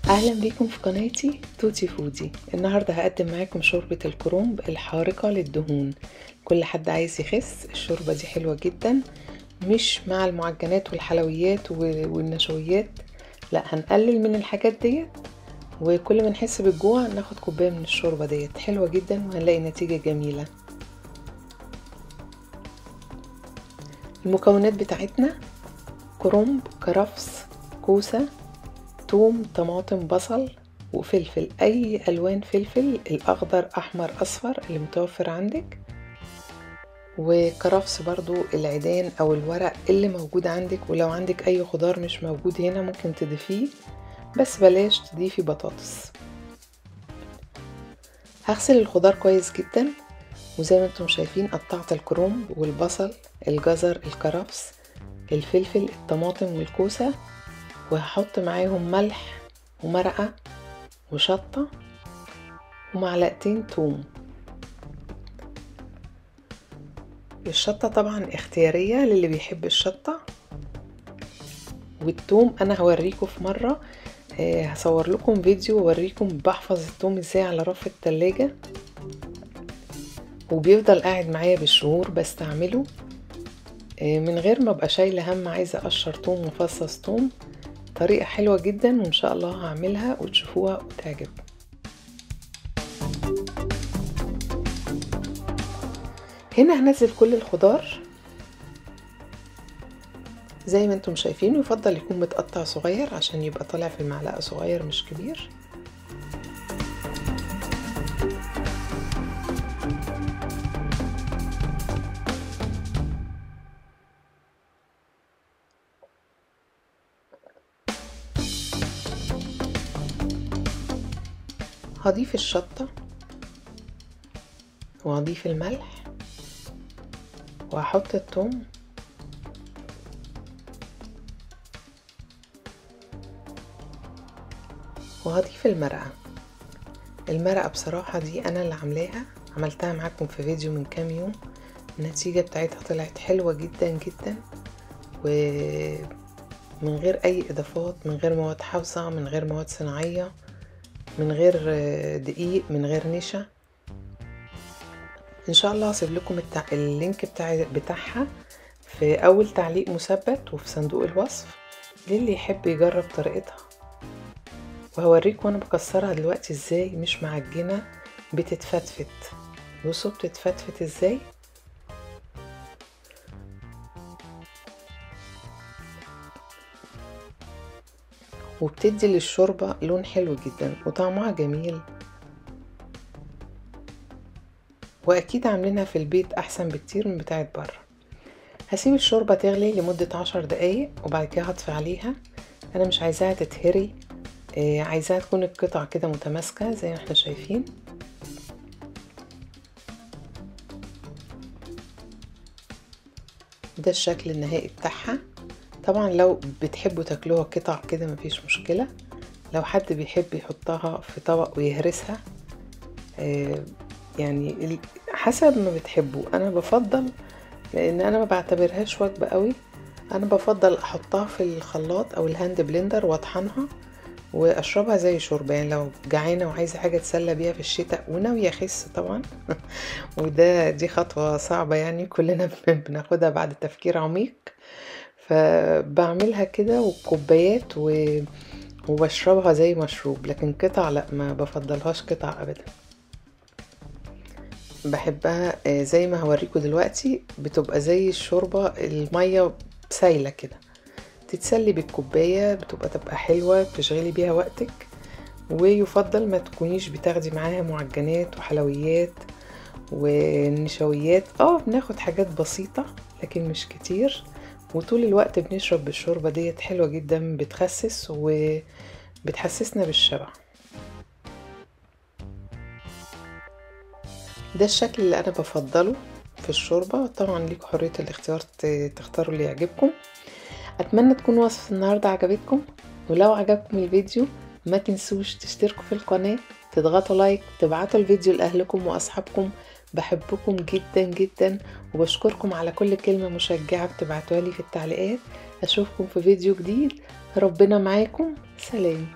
اهلا بيكم في قناتي توتي فودي النهارده هقدم معاكم شوربه الكرنب الحارقه للدهون كل حد عايز يخس الشوربه دي حلوه جدا مش مع المعجنات والحلويات والنشويات لا هنقلل من الحاجات ديت وكل ما نحس بالجوع ناخد كوبايه من الشوربه ديت حلوه جدا وهنلاقي نتيجه جميله المكونات بتاعتنا كرنب كرفس كوسه توم طماطم بصل وفلفل اي الوان فلفل الاخضر احمر اصفر اللي متوفر عندك وكرفس برضو العيدان او الورق اللي موجود عندك ولو عندك اي خضار مش موجود هنا ممكن تضيفيه بس بلاش تضيفي بطاطس هغسل الخضار كويس جدا وزي ما انتم شايفين قطعت الكرنب والبصل الجزر الكرفس الفلفل الطماطم والكوسه وهحط معاهم ملح ومرقة وشطة ومعلقتين توم الشطة طبعا اختيارية للي بيحب الشطة والثوم انا هوريكم في مرة هصور لكم فيديو ووريكم بحفظ الثوم ازاي على رف التلاجة وبيفضل قاعد معايا بالشهور بستعمله من غير ما ابقى شايله هم عايزه اقشر توم وفصص توم طريقة حلوة جدا وإن شاء الله هعملها وتشوفوها وتعجبكم هنا هنزل كل الخضار زي ما انتم شايفين يفضل يكون متقطع صغير عشان يبقى طالع في المعلقة صغير مش كبير هضيف الشطة وهضيف الملح وهحط الثوم وهضيف المرقة المرقة بصراحة دي أنا اللي عاملاها عملتها معاكم في فيديو من كام يوم النتيجة بتاعتها طلعت حلوة جدا جدا ومن غير أي إضافات من غير مواد حافظة من غير مواد صناعية من غير دقيق من غير نشا ان شاء الله هسيب لكم التع... اللينك بتاع بتاعها في اول تعليق مثبت وفي صندوق الوصف للي يحب يجرب طريقتها وهوريكم وانا بكسرها دلوقتي ازاي مش معجنه بتتفتفت بصوا بتتفتفت ازاي وبتدي للشوربة لون حلو جدا وطعمها جميل وأكيد عاملينها في البيت أحسن بكتير من بتاعت بره هسيب الشوربة تغلي لمدة عشر دقايق وبعد كده هطفي عليها أنا مش عايزاها تتهري آه عايزاها تكون القطع كده متماسكة زي ما احنا شايفين ده الشكل النهائي بتاعها طبعا لو بتحبوا تاكلوها قطع كده مفيش مشكلة لو حد بيحب يحطها في طبق ويهرسها آه يعني حسب ما بتحبوا انا بفضل لان انا ما بعتبرهاش وجبة قوي انا بفضل احطها في الخلاط او الهاند بلندر واطحنها واشربها زي شوربه يعني لو جعانه وعايزه حاجه اتسلى بيها في الشتاء وناويه اخس طبعا وده دي خطوه صعبه يعني كلنا بناخدها بعد تفكير عميق فبعملها كده وكوبايات و... وبشربها زي مشروب لكن قطع لا ما بفضلهاش قطع ابدا بحبها زي ما هوريكم دلوقتي بتبقى زي الشوربة المية سايلة كده تتسلي بالكوباية بتبقى تبقى حلوة بتشغلي بيها وقتك ويفضل ما تكونيش بتاخدي معاها معجنات وحلويات ونشويات اه بناخد حاجات بسيطة لكن مش كتير وطول الوقت بنشرب بالشوربة ديت حلوة جدا بتخسس وبتحسسنا بالشبع ده الشكل اللي انا بفضله في الشوربة طبعا ليكوا حرية الاختيار تختاروا اللي يعجبكم اتمنى تكون وصفة النهاردة عجبتكم ولو عجبكم الفيديو ما تنسوش تشتركوا في القناة تضغطوا لايك تبعتوا الفيديو لأهلكم وأصحابكم بحبكم جدا جدا وبشكركم على كل كلمة مشجعة بتبعتوها لي في التعليقات أشوفكم في فيديو جديد ربنا معاكم سلام